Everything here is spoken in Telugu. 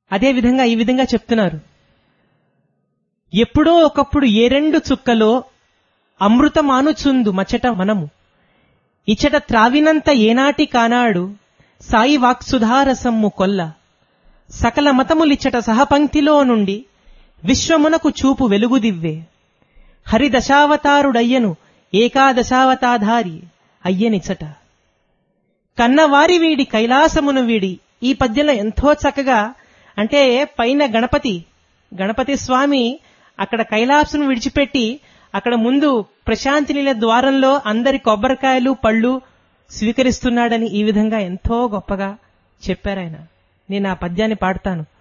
అదే విధంగా ఈ విధంగా చెప్తున్నారు ఎప్పుడో ఒకప్పుడు ఏ రెండు చుక్కలో అమృతమానుచుందు మచట మనము ఇచట త్రావినంత ఏనాటి కానాడు సాయి వాక్సుధారసమ్ము కొల్ల సకల మతములిచ్చట సహపంక్తిలో నుండి విశ్వమునకు చూపు వెలుగుదివ్వే హరిదశావతారుడయ్యను ఏకాదశావతాధారి అయ్యనిచట కన్నవారి వీడి కైలాసమును వీడి ఈ పద్యంలో ఎంతో చక్కగా అంటే పైన గణపతి గణపతి స్వామి అక్కడ కైలాసం విడిచిపెట్టి అక్కడ ముందు ప్రశాంతి నీల ద్వారంలో అందరి కొబ్బరికాయలు పళ్ళు స్వీకరిస్తున్నాడని ఈ విధంగా ఎంతో గొప్పగా చెప్పారాయన నేను ఆ పద్యాన్ని పాడతాను